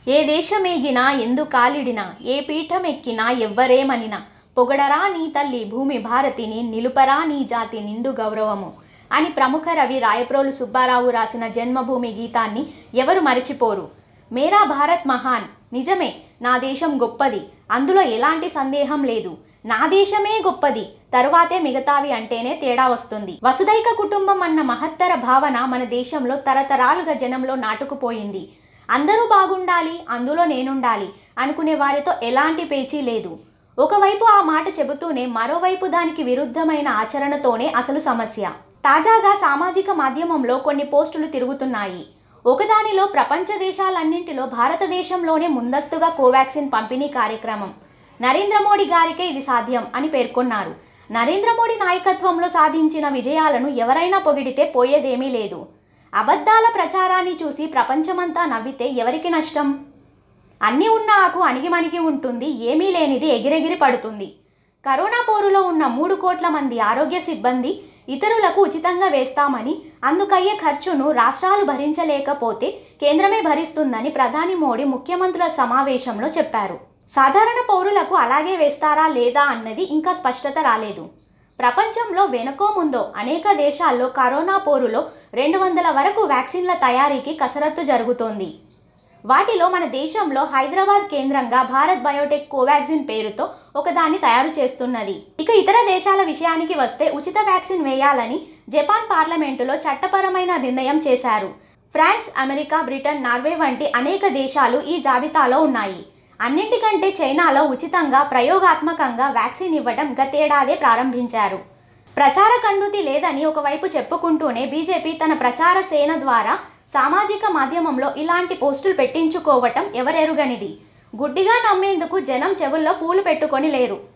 ఏ దేశమేగినా ఎందు కాలిడినా ఏ పీఠమెక్కినా ఎవ్వరేమనినా పొగడరా నీ తల్లి భూమి భారతిని నిలుపరా నీ జాతి నిండు గౌరవము అని ప్రముఖ రవి రాయప్రోలు సుబ్బారావు రాసిన జన్మభూమి గీతాన్ని ఎవరు మరచిపోరు మేరా భారత్ మహాన్ నిజమే నా దేశం గొప్పది అందులో ఎలాంటి సందేహం లేదు నా దేశమే గొప్పది తరువాతే మిగతావి అంటేనే తేడా వస్తుంది వసుదైక కుటుంబం అన్న మహత్తర భావన మన దేశంలో తరతరాలుగా జనంలో నాటుకుపోయింది అందరూ బాగుండాలి అందులో నేనుండాలి అనుకునే వారితో ఎలాంటి పేచీ లేదు ఒకవైపు ఆ మాట చెబుతూనే మరోవైపు దానికి విరుద్ధమైన ఆచరణతోనే అసలు సమస్య తాజాగా సామాజిక మాధ్యమంలో కొన్ని పోస్టులు తిరుగుతున్నాయి ఒకదానిలో ప్రపంచ దేశాలన్నింటిలో భారతదేశంలోనే ముందస్తుగా కోవాక్సిన్ పంపిణీ కార్యక్రమం నరేంద్ర మోడీ గారికే ఇది సాధ్యం అని పేర్కొన్నారు నరేంద్ర మోడీ నాయకత్వంలో సాధించిన విజయాలను ఎవరైనా పొగిడితే పోయేదేమీ లేదు అబద్ధాల ప్రచారాన్ని చూసి ప్రపంచమంతా నవ్వితే ఎవరికి నష్టం అన్నీ ఉన్న ఆకు అణిగిమణిగి ఉంటుంది ఏమీ లేనిది ఎగిరెగిరి పడుతుంది కరోనా పోరులో ఉన్న మూడు కోట్ల మంది ఆరోగ్య సిబ్బంది ఇతరులకు ఉచితంగా వేస్తామని అందుకయ్యే ఖర్చును రాష్ట్రాలు భరించలేకపోతే కేంద్రమే భరిస్తుందని ప్రధాని మోడీ ముఖ్యమంత్రుల సమావేశంలో చెప్పారు సాధారణ పౌరులకు అలాగే వేస్తారా లేదా అన్నది ఇంకా స్పష్టత రాలేదు ప్రపంచంలో వెనుకో ముందో అనేక దేశాల్లో కరోనా పోరులో రెండు వందల వరకు వ్యాక్సిన్ల తయారీకి కసరత్తు జరుగుతోంది వాటిలో మన దేశంలో హైదరాబాద్ కేంద్రంగా భారత్ బయోటెక్ కోవాక్సిన్ పేరుతో ఒకదాన్ని తయారు చేస్తున్నది ఇక ఇతర దేశాల విషయానికి వస్తే ఉచిత వ్యాక్సిన్ వేయాలని జపాన్ పార్లమెంటులో చట్టపరమైన నిర్ణయం చేశారు ఫ్రాన్స్ అమెరికా బ్రిటన్ నార్వే వంటి అనేక దేశాలు ఈ జాబితాలో ఉన్నాయి అన్నింటికంటే చైనాలో ఉచితంగా ప్రయోగాత్మకంగా వ్యాక్సిన్ ఇవ్వడం గతేడాదే ప్రారంభించారు ప్రచార కండుతి లేదని ఒకవైపు చెప్పుకుంటూనే బీజేపీ తన ప్రచార సేన ద్వారా సామాజిక మాధ్యమంలో ఇలాంటి పోస్టులు పెట్టించుకోవటం ఎవరెరుగనిది గుడ్డిగా నమ్మేందుకు జనం చెవుల్లో పూలు పెట్టుకొని లేరు